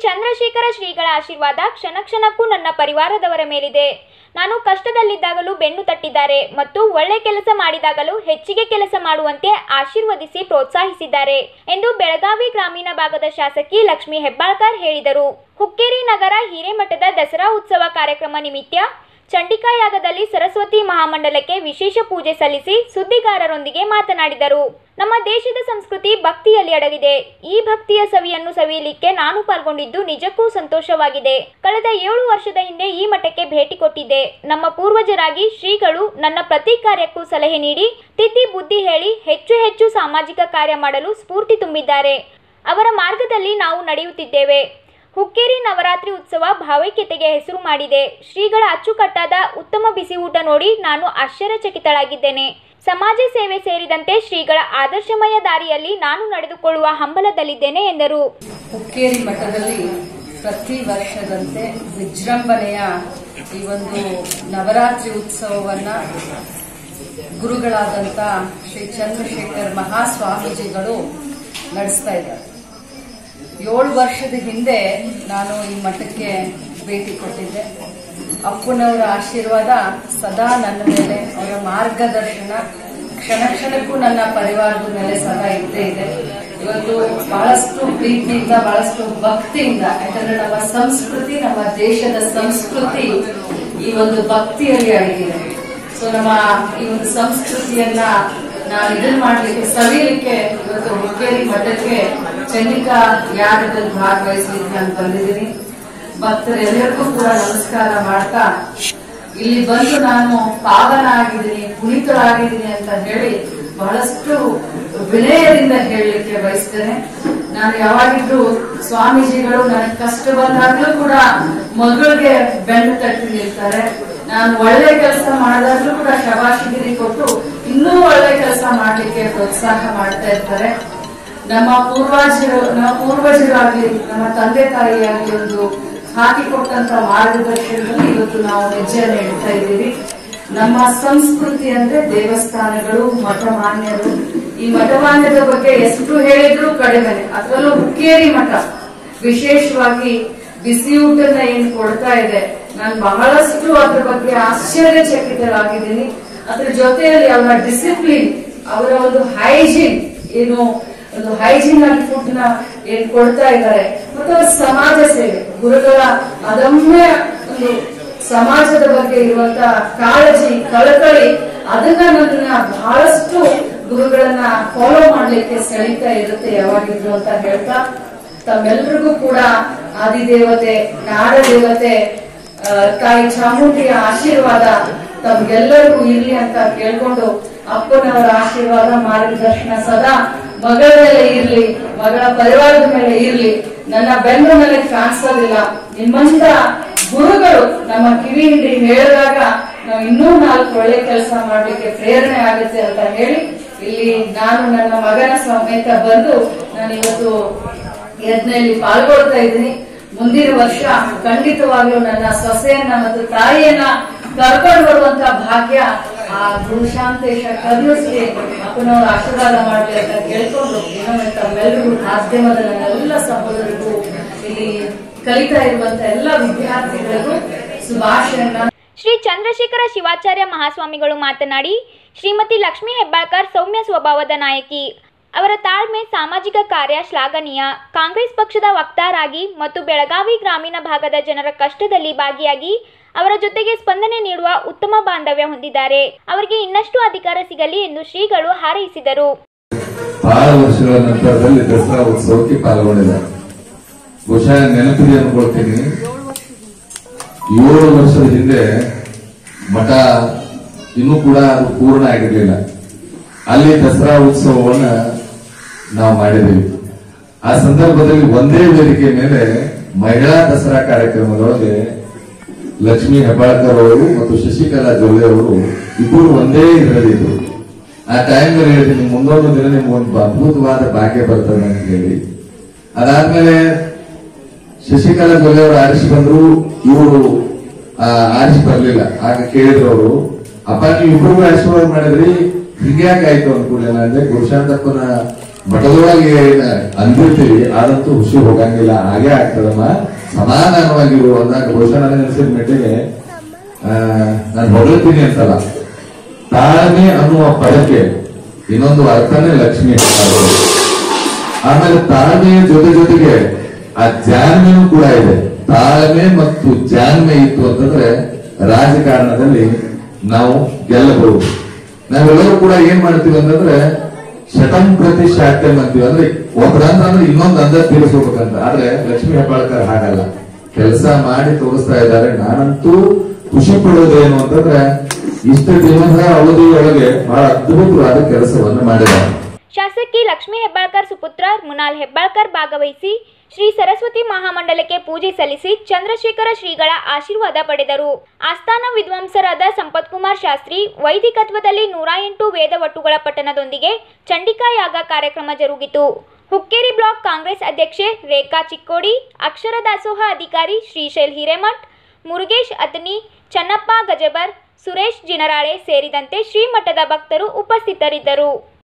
ಚಂದ್ರಶೇಖರ ಶ್ರೀಗಳ ಆಶೀರ್ವಾದ ಕ್ಷಣ ಕ್ಷಣಕ್ಕೂ ನನ್ನ ಪರಿವಾರದವರ ಮೇಲಿದೆ ನಾನು ಕಷ್ಟದಲ್ಲಿದ್ದಾಗಲೂ ಬೆನ್ನು ತಟ್ಟಿದ್ದಾರೆ ಮತ್ತು ಒಳ್ಳೆ ಕೆಲಸ ಮಾಡಿದಾಗಲೂ ಹೆಚ್ಚಿಗೆ ಕೆಲಸ ಮಾಡುವಂತೆ ಆಶೀರ್ವದಿಸಿ ಪ್ರೋತ್ಸಾಹಿಸಿದ್ದಾರೆ ಎಂದು ಬೆಳಗಾವಿ ಗ್ರಾಮೀಣ ಭಾಗದ ಶಾಸಕಿ ಲಕ್ಷ್ಮಿ ಹೆಬ್ಬಾಳ್ಕರ್ ಹೇಳಿದರು ಹುಕ್ಕೇರಿ ನಗರ ಹಿರೇಮಠದ ದಸರಾ ಉತ್ಸವ ಕಾರ್ಯಕ್ರಮ ನಿಮಿತ್ತ ಚಂಡಿಕಾ ಯಾಗದಲ್ಲಿ ಸರಸ್ವತಿ ಮಹಾಮಂಡಲಕ್ಕೆ ವಿಶೇಷ ಪೂಜೆ ಸಲ್ಲಿಸಿ ಸುದ್ದಿಗಾರರೊಂದಿಗೆ ಮಾತನಾಡಿದರು ನಮ್ಮ ದೇಶದ ಸಂಸ್ಕೃತಿ ಭಕ್ತಿಯಲ್ಲಿ ಅಡಗಿದೆ ಈ ಭಕ್ತಿಯ ಸವಿಯನ್ನು ಸವಿಯಲಿಕ್ಕೆ ನಾನು ಪಾಲ್ಗೊಂಡಿದ್ದು ನಿಜಕ್ಕೂ ಸಂತೋಷವಾಗಿದೆ ಕಳೆದ ಏಳು ವರ್ಷದ ಹಿಂದೆ ಈ ಮಠಕ್ಕೆ ಭೇಟಿ ಕೊಟ್ಟಿದ್ದೆ ನಮ್ಮ ಪೂರ್ವಜರಾಗಿ ಶ್ರೀಗಳು ನನ್ನ ಪ್ರತಿ ಕಾರ್ಯಕ್ಕೂ ಸಲಹೆ ನೀಡಿ ತಿದ್ದಿ ಬುದ್ಧಿ ಹೇಳಿ ಹೆಚ್ಚು ಹೆಚ್ಚು ಸಾಮಾಜಿಕ ಕಾರ್ಯ ಮಾಡಲು ಸ್ಫೂರ್ತಿ ತುಂಬಿದ್ದಾರೆ ಅವರ ಮಾರ್ಗದಲ್ಲಿ ನಾವು ನಡೆಯುತ್ತಿದ್ದೇವೆ ಹುಕ್ಕೇರಿ ನವರಾತ್ರಿ ಉತ್ಸವ ಭಾವೈಕ್ಯತೆಗೆ ಹೆಸರು ಮಾಡಿದೆ ಶ್ರೀಗಳ ಅಚ್ಚುಕಟ್ಟಾದ ಉತ್ತಮ ಬಿಸಿ ಊಟ ನೋಡಿ ನಾನು ಆಶ್ಚರ್ಯಚಕಿತಳಾಗಿದ್ದೇನೆ ಸಮಾಜ ಸೇವೆ ಸೇರಿದಂತೆ ಶ್ರೀಗಳ ಆದರ್ಶಮಯ ದಾರಿಯಲ್ಲಿ ನಾನು ನಡೆದುಕೊಳ್ಳುವ ಹಂಬಲದಲ್ಲಿದ್ದೇನೆ ಎಂದರು ಹುಕ್ಕೇರಿ ಮಠದಲ್ಲಿ ಪ್ರತಿ ವರ್ಷದಂತೆ ವಿಜೃಂಭಣೆಯ ಈ ಒಂದು ನವರಾತ್ರಿ ಉತ್ಸವವನ್ನ ಗುರುಗಳಾದಂಥ ಶ್ರೀ ಚಂದ್ರಶೇಖರ್ ಮಹಾಸ್ವಾಮೀಜಿಗಳು ನಡೆಸ್ತಾ ಇದ್ದಾರೆ ಏಳು ವರ್ಷದ ಹಿಂದೆ ನಾನು ಈ ಮಠಕ್ಕೆ ಭೇಟಿ ಕೊಟ್ಟಿದ್ದೆ ಅಪ್ಪನವರ ಆಶೀರ್ವಾದ ಸದಾ ನನ್ನ ಮೇಲೆ ಅವರ ಮಾರ್ಗದರ್ಶನ ಕ್ಷಣ ಕ್ಷಣಕ್ಕೂ ನನ್ನ ಪರಿವಾರದ ಮೇಲೆ ಸದಾ ಇದ್ದೇ ಇದೆ ಇವತ್ತು ಬಹಳಷ್ಟು ಪ್ರೀತಿಯಿಂದ ಬಹಳಷ್ಟು ಭಕ್ತಿಯಿಂದ ಯಾಕಂದ್ರೆ ನಮ್ಮ ಸಂಸ್ಕೃತಿ ನಮ್ಮ ದೇಶದ ಸಂಸ್ಕೃತಿ ಈ ಒಂದು ಭಕ್ತಿಯಲ್ಲಿ ಅಡಗಿದೆ ಸೊ ನಮ್ಮ ಈ ಒಂದು ಸಂಸ್ಕೃತಿಯನ್ನ ನಾನು ಇದನ್ನ ಮಾಡ್ಲಿಕ್ಕೆ ಸವಿಯಲಿಕ್ಕೆ ಇವತ್ತು ಹುಕ್ಕೇರಿ ಮಠಕ್ಕೆ ಚಂಡಿಕಾ ಯಾಗದಲ್ಲಿ ಭಾಗವಹಿಸಲಿಕ್ಕೆ ನಾನು ಬಂದಿದ್ದೀನಿ ಭಕ್ತರೆಲ್ಲರಿಗೂ ಕೂಡ ನಮಸ್ಕಾರ ಮಾಡ್ತಾ ಇಲ್ಲಿ ಬಂದು ನಾನು ಪಾವನ ಆಗಿದ್ದೀನಿ ಪುನೀತರಾಗಿದ್ದೀನಿ ಅಂತ ಹೇಳಿ ಬಹಳಷ್ಟು ವಿನಯದಿಂದ ಹೇಳಲಿಕ್ಕೆ ಬಯಸ್ತೇನೆ ನಾನು ಯಾವಾಗಿದ್ರು ಸ್ವಾಮೀಜಿಗಳು ನನಗೆ ಕಷ್ಟ ಬಂದಾಗ್ಲೂ ಕೂಡ ಮಗಳಿಗೆ ಬೆನ್ನು ತಟ್ಟಿ ನಿಲ್ತಾರೆ ನಾನು ಒಳ್ಳೆ ಕೆಲಸ ಮಾಡಿದಾಗ್ಲೂ ಕೂಡ ಶಬಾಷಿಗಿರಿ ಕೊಟ್ಟು ಇನ್ನೂ ಒಳ್ಳೆ ಕೆಲಸ ಮಾಡ್ಲಿಕ್ಕೆ ಪ್ರೋತ್ಸಾಹ ಮಾಡ್ತಾ ಇರ್ತಾರೆ ನಮ್ಮ ಪೂರ್ವಜರು ನಮ್ಮ ಪೂರ್ವಜರು ಆಗ್ಲಿ ನಮ್ಮ ತಂದೆ ತಾಯಿ ಆಗ್ಲಿ ಒಂದು ಹಾಕಿಕೊಟ್ಟಂತ ಮಾರ್ಗದರ್ಶನದಲ್ಲಿ ಇವತ್ತು ನಾವು ಹೆಜ್ಜೆ ಇಡ್ತಾ ಇದ್ದೀವಿ ನಮ್ಮ ಸಂಸ್ಕೃತಿ ಅಂದ್ರೆ ದೇವಸ್ಥಾನಗಳು ಮಠಮಾನ್ಯರು ಈ ಮಠಮಾನ್ಯದ ಬಗ್ಗೆ ಎಷ್ಟು ಹೇಳಿದ್ರು ಕಡಿಮೆನೆ ಅದರಲ್ಲೂ ಹುಕ್ಕೇರಿ ಮಠ ವಿಶೇಷವಾಗಿ ಬಿಸಿ ಊಟನ ಏನ್ ಕೊಡ್ತಾ ಇದೆ ನಾನು ಬಹಳಷ್ಟು ಅದ್ರ ಬಗ್ಗೆ ಆಶ್ಚರ್ಯಚಕಿತರಾಗಿದ್ದೀನಿ ಅದ್ರ ಜೊತೆಯಲ್ಲಿ ಅವರ ಡಿಸಿಪ್ಲಿನ್ ಅವರ ಒಂದು ಹೈಜೀನ್ ಏನು ಒಂದು ಹೈಜೀನ್ ಆಗಿ ಫುಡ್ ನ ಏನ್ ಕೊಡ್ತಾ ಇದ್ದಾರೆ ಮತ್ತು ಅವರ ಸಮಾಜ ಸೇವೆ ಗುರುಗಳ ಅದಮ್ಯ ಒಂದು ಸಮಾಜದ ಬಗ್ಗೆ ಇರುವಂತ ಕಾಳಜಿ ಕಳಕಳಿ ಅದನ್ನ ನನ್ನ ಬಹಳಷ್ಟು ಗುರುಗಳನ್ನ ಫಾಲೋ ಮಾಡ್ಲಿಕ್ಕೆ ಸೆಳೀತಾ ಇರುತ್ತೆ ಯಾವಾಗಿದ್ರು ಅಂತ ಹೇಳ್ತಾ ತಮ್ಮೆಲ್ಲರಿಗೂ ಕೂಡ ಆದಿದೇವತೆ ನಾಡ ದೇವತೆ ಆ, ತಾಯಿ ಚಾಮುಂಡಿಯ ಆಶೀರ್ವಾದ ತಮ್ಗೆಲ್ಲರಿಗೂ ಇರ್ಲಿ ಅಂತ ಕೇಳ್ಕೊಂಡು ಅಪ್ಪನವರ ಆಶೀರ್ವಾದ ಮಾರ್ಗದರ್ಶನ ಸದಾ ಮಗಳ ಮೇಲೆ ಇರ್ಲಿ ಮಗಳ ಪರಿವಾರದ ಮೇಲೆ ಇರ್ಲಿ ನನ್ನ ಬೆನ್ನು ನನಗೆ ಕಾಣಿಸೋದಿಲ್ಲ ನಿಮ್ಮಂತ ಗುರುಗಳು ನಮ್ಮ ಕಿವಿ ಹಿಂಡಿ ಹೇಳಿದಾಗ ನಾವು ಇನ್ನೂ ನಾಲ್ಕು ಒಳ್ಳೆ ಕೆಲಸ ಮಾಡ್ಲಿಕ್ಕೆ ಪ್ರೇರಣೆ ಆಗುತ್ತೆ ಅಂತ ಹೇಳಿ ಇಲ್ಲಿ ನಾನು ನನ್ನ ಮಗನ ಸಮೇತ ಬಂದು ನಾನು ಇವತ್ತು ಯಜ್ಞೆಯಲ್ಲಿ ಪಾಲ್ಗೊಳ್ತಾ ಇದ್ದೀನಿ ಮುಂದಿನ ವರ್ಷ ಖಂಡಿತವಾಗಿಯೂ ನನ್ನ ಸೊಸೆಯನ್ನ ಮತ್ತು ತಾಯಿಯನ್ನ ಕರ್ಕೊಂಡು ಬರುವಂತ ಭಾಗ್ಯ ಆ ಗುರುಶಾಂತೇಶ ಕರುಣಿಸಿ ಅಪ್ಪನವರ ಆಶೀರ್ವಾದ ಮಾಡಲಿ ಅಂತ ಕೇಳ್ಕೊಂಡು ಇನ್ನೊಮ್ಮೆ ತಮ್ಮೆಲ್ಲರಿಗೂ ಮಾಧ್ಯಮದ ನನ್ನೆಲ್ಲ ಸಹೋದರಿಗೂ ಇಲ್ಲಿ ಕಲಿತಾ ಇರುವಂತ ಎಲ್ಲ ವಿದ್ಯಾರ್ಥಿಗಳಿಗೂ ಶುಭಾಶಯನ್ನ ಶ್ರೀ ಚಂದ್ರಶೇಖರ ಶಿವಾಚಾರ್ಯ ಮಹಾಸ್ವಾಮಿಗಳು ಮಾತನಾಡಿ ಶ್ರೀಮತಿ ಲಕ್ಷ್ಮೀ ಹೆಬ್ಬಾಳ್ಕರ್ ಸೌಮ್ಯ ಸ್ವಭಾವದ ನಾಯಕಿ ಅವರ ತಾಳ್ಮೆ ಸಾಮಾಜಿಕ ಕಾರ್ಯ ಶ್ಲಾಘನೀಯ ಕಾಂಗ್ರೆಸ್ ಪಕ್ಷದ ವಕ್ತಾರಾಗಿ ಮತ್ತು ಬೆಳಗಾವಿ ಗ್ರಾಮೀಣ ಭಾಗದ ಜನರ ಕಷ್ಟದಲ್ಲಿ ಭಾಗಿಯಾಗಿ ಅವರ ಜೊತೆಗೆ ಸ್ಪಂದನೆ ನೀಡುವ ಉತ್ತಮ ಬಾಂಧವ್ಯ ಹೊಂದಿದ್ದಾರೆ ಅವರಿಗೆ ಇನ್ನಷ್ಟು ಅಧಿಕಾರ ಸಿಗಲಿ ಎಂದು ಶ್ರೀಗಳು ಹಾರೈಸಿದರು ಬಹಳ ವರ್ಷಗಳ ನಂತರದಲ್ಲಿ ದಸರಾ ಉತ್ಸವಕ್ಕೆ ಪಾಲ್ಗೊಂಡಿದ್ದಾರೆ ಬಹುಶಃ ನೆನಪಿದೆ ಅನ್ಕೊಳ್ತೀನಿ ಏಳು ವರ್ಷದ ಹಿಂದೆ ಮಠ ಇನ್ನೂ ಕೂಡ ಅದು ಪೂರ್ಣ ಆಗಿರ್ಲಿಲ್ಲ ಅಲ್ಲಿ ದಸರಾ ಉತ್ಸವವನ್ನ ನಾವು ಮಾಡಿದ್ದೀವಿ ಆ ಸಂದರ್ಭದಲ್ಲಿ ಒಂದೇ ವೇದಿಕೆ ಮೇಲೆ ಮಹಿಳಾ ದಸರಾ ಕಾರ್ಯಕ್ರಮದೊಳಗೆ ಲಕ್ಷ್ಮೀ ಹೆಬ್ಬಾಳ್ಕರ್ ಅವರು ಮತ್ತು ಶಶಿಕಲಾ ಜೊಲ್ಲೆ ಅವರು ಇಬ್ಬರು ಒಂದೇ ಇದರಲ್ಲಿದ್ರು ಆ ಟೈಮ್ ಹೇಳ್ತೀನಿ ಮುಂದೊಂದು ದಿನ ನಿಮ್ಗೊಂದು ಅದ್ಭುತವಾದ ಭಾಗ್ಯ ಬರ್ತದೆ ಅಂತ ಹೇಳಿ ಅದಾದ್ಮೇಲೆ ಶಶಿಕಲಾ ಜೊಲ್ಲೆ ಅವರು ಆರಿಸಿ ಬಂದ್ರು ಇವರು ಆರಿಸಿ ಬರ್ಲಿಲ್ಲ ಆಗ ಕೇಳಿದ್ರು ಅವರು ಅಪ್ಪ ನೀವು ಇಬ್ಬರಿಗೂ ಆಶೀರ್ವಾದ ಮಾಡಿದ್ರಿ ಹಿಂಗ್ಯಾಕಾಯ್ತು ಅನ್ಕೂಡಲೇ ಅಂದ್ರೆ ಗುರುಶಾಂತಪ್ಪನ ಮಠದೊಳಗೆ ಏನ್ ಅಂದಿರ್ತೀವಿ ಆದಂತೂ ಹುಷಿ ಹೋಗಂಗಿಲ್ಲ ಹಾಗೆ ಆಗ್ತದಮ್ಮ ಸಮಾಧಾನವಾಗಿರು ಅಂದಾಗ ಬಹುಶಃ ನನಗೆ ಅನಿಸಿದ ಮಟ್ಟಿಗೆ ನಾನು ಹೊಗಳ್ತೀನಿ ಅಂತಲ್ಲ ತಾಳ್ಮೆ ಅನ್ನುವ ಪದಕ್ಕೆ ಇನ್ನೊಂದು ಅರ್ಥನೇ ಲಕ್ಷ್ಮಿ ಅಂತ. ಆಮೇಲೆ ತಾಳ್ಮೆಯ ಜೊತೆ ಜೊತೆಗೆ ಆ ಜಾಣ್ಮೆನೂ ಕೂಡ ಇದೆ ತಾಳ್ಮೆ ಮತ್ತು ಜಾಣ್ಮೆ ಇತ್ತು ಅಂತಂದ್ರೆ ರಾಜಕಾರಣದಲ್ಲಿ ನಾವು ಗೆಲ್ಲಬಹುದು ನಾವೆಲ್ಲರೂ ಕೂಡ ಏನ್ ಮಾಡ್ತೀವಿ ಅಂತಂದ್ರೆ ಶತಂ ಪ್ರತಿ ಶಾಟ್ಯಂ ಅಂತೀವಿ ಅಂದ್ರೆ ಒಬ್ಬರಂತ ಅಂದ್ರೆ ಇನ್ನೊಂದು ಅಂದ ತೀರಿಸ್ಕೋಬೇಕಂತ ಆದ್ರೆ ಲಕ್ಷ್ಮೀ ಹೆಬ್ಬಾಳ್ಕರ್ ಹಾಗಲ್ಲ ಕೆಲಸ ಮಾಡಿ ತೋರಿಸ್ತಾ ಇದ್ದಾರೆ ನಾನಂತೂ ಖುಷಿ ಪಡೋದೇನು ಅಂತಂದ್ರೆ ಇಷ್ಟು ದಿನದ ಅವಧಿಯೊಳಗೆ ಬಹಳ ಅದ್ಭುತವಾದ ಕೆಲಸವನ್ನು ಮಾಡಿದ್ದಾರೆ ಶಾಸಕಿ ಲಕ್ಷ್ಮೀ ಹೆಬ್ಬಾಳ್ಕರ್ ಸುಪುತ್ರ ಮುನಾಲ್ ಹೆಬ್ಬಾಳ್ಕರ್ ಭಾಗವಹಿಸಿ ಶ್ರೀ ಸರಸ್ವತಿ ಮಹಾಮಂಡಲಕ್ಕೆ ಪೂಜೆ ಸಲ್ಲಿಸಿ ಚಂದ್ರಶೇಖರ ಶ್ರೀಗಳ ಆಶೀರ್ವಾದ ಪಡೆದರು ಆಸ್ಥಾನ ವಿದ್ವಾಂಸರಾದ ಸಂಪತ್ಕುಮಾರ್ ಶಾಸ್ತ್ರಿ ವೈದಿಕತ್ವದಲ್ಲಿ ನೂರ ಎಂಟು ವೇದ ಒಟ್ಟುಗಳ ಪಠಣದೊಂದಿಗೆ ಚಂಡಿಕಾ ಯಾಗ ಕಾರ್ಯಕ್ರಮ ಜರುಗಿತು ಹುಕ್ಕೇರಿ ಬ್ಲಾಕ್ ಕಾಂಗ್ರೆಸ್ ಅಧ್ಯಕ್ಷೆ ರೇಖಾ ಚಿಕ್ಕೋಡಿ ಅಕ್ಷರ ದಾಸೋಹ ಅಧಿಕಾರಿ ಶ್ರೀಶೈಲ್ ಹಿರೇಮಠ್ ಮುರುಗೇಶ್ ಅತನಿ ಚನ್ನಪ್ಪ ಗಜಬರ್ ಸುರೇಶ್ ಜಿನರಾಳೆ ಸೇರಿದಂತೆ ಶ್ರೀಮಠದ ಭಕ್ತರು ಉಪಸ್ಥಿತರಿದ್ದರು